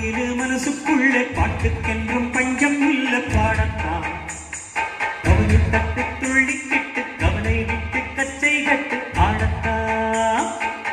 காட்டுக்குயிலு மனசுக்குள்ளே பாட்டுக்கென்றும் பஞ்சம் இல்ல பாடத்தான் கவனி தட்டு துள்ளிக்கிட்டு கவனை விட்டு கச்சை கட்டு ஆடத்தான்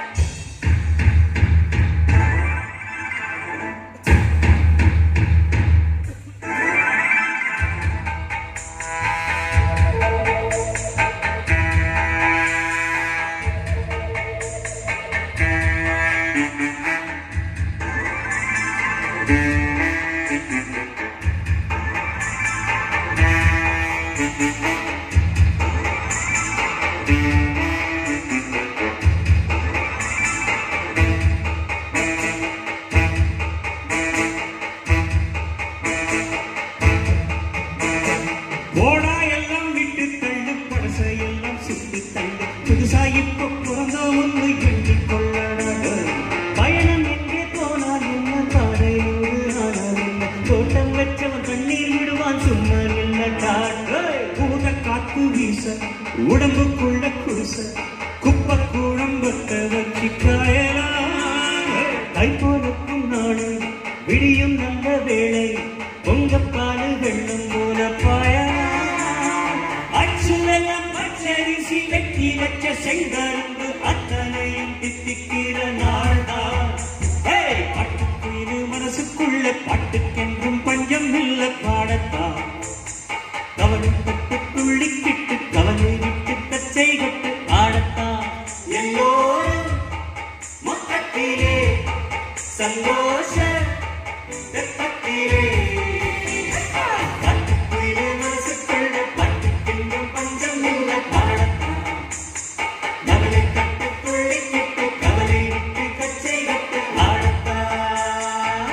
போடா எல்லாம் விட்டு தள்ளு படச எல்லாம் சுட்டு தள்ளு புதுசா இப்ப பிறந்த ஒன்று எண்ணிக் கொள்ளடாது பயணம் எங்கே போனால் என்ன பாதையோடு ஆனால் என்ன தோட்டம் வச்சவன் கண்ணீர் விடுவான் சும்மா இல்ல பூத காத்து வீச உடம்புக்குள்ள குடிச குப்பை கூடம் கொட்ட வச்சு காயலாம் கை போலக்கும் நாடு விடியும் நல்ல வேளை பொங்க பாலு வெள்ளம் போல பாயலாம் அச்சுவெல்லாம் பச்சரிசி வெட்டி வச்ச செங்கரும்பு அத்தனையும் தித்திக்கிற நாள்தான் ஏய், பட்டுக்குயிலு மனசுக்குள்ள பாட்டுக்கென்றும் பஞ்சம் இல்ல பாடத்தான் கவலை பட்டு துள்ளிக்கிட்டு கவலை விட்டு கச்சை கட்டு ஆடத்தான் எல்லோரும் மொத்தத்திலே சந்தோஷ வெப்பத்திலே பட்டுக்குயிலு மனசுக்குள்ள பாட்டுக்கென்றும் பஞ்சம் இல்ல பாடத்தான் கவலை கட்டு துள்ளிக்கிட்டு கவலை விட்டு கச்சை கட்டு ஆடத்தான்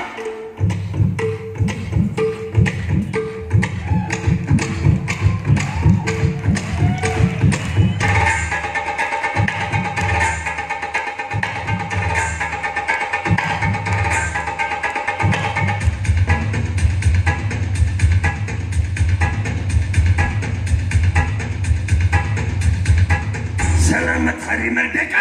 Selamat Hari Merdeka.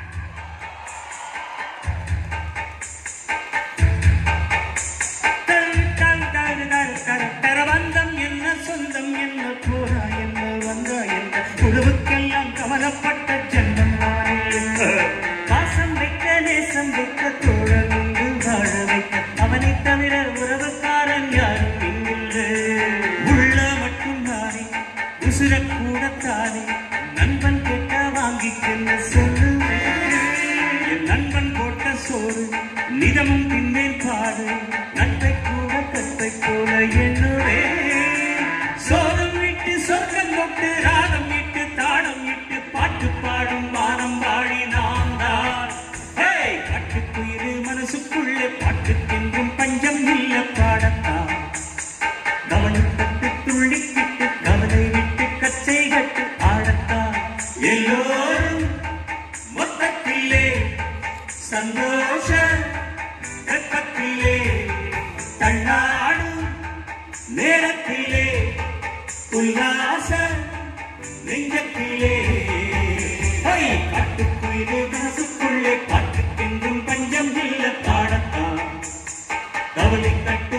பந்தம் என்ன சொந்தம் என்ன போரா என்ன வந்தா என்ன குழுவுக்கெல்லாம் கவலைப்பட்ட ஜென்மம் நானே பாசம் வைக்க நேசம் வைக்க தோழன் உண்டு வாழ வைக்க அவனை தவிர உறவுக்காரன் யாரும் இங்கில்லை உள்ள மட்டும் நானே உசுர கூடத்தானே நண்பன் கேட்ட வாங்கிக்கென்ன சொல்லுவேன் என் நண்பன் போட்ட சோறு நிதமும் தின்னேன் பாடு நட்பை கூட கற்பை போல எண்ணுவே சோதம் விட்டு சொர்க்கம் கொட்டு ராகம் இட்டு தாளம் இட்டு பாட்டு பாடும் வானம் வாழி நாம் தான் ஹேய், பட்டுக்குயிரு மனசுக்குள்ளே பாட்டுக்கென்றும் பஞ்சம் இல்ல பாடத்தான் கவனப்பட்டு துள்ளிக்கிட்டு கவலை விட்டு கச்சை கட்டு ஆடத்தான் எல்லோரும் மொத்தத்திலே சந்தோஷ வெப்பத்திலே தள்ளாடும் நேரத்திலே உல்லாச நெஞ்சத்திலே ஹை, காட்டுக்குயிலே மனசுக்குள்ளே பாட்டுக்கென்றும் பஞ்சம் இல்ல பாடத்தான் கவலை கட்டு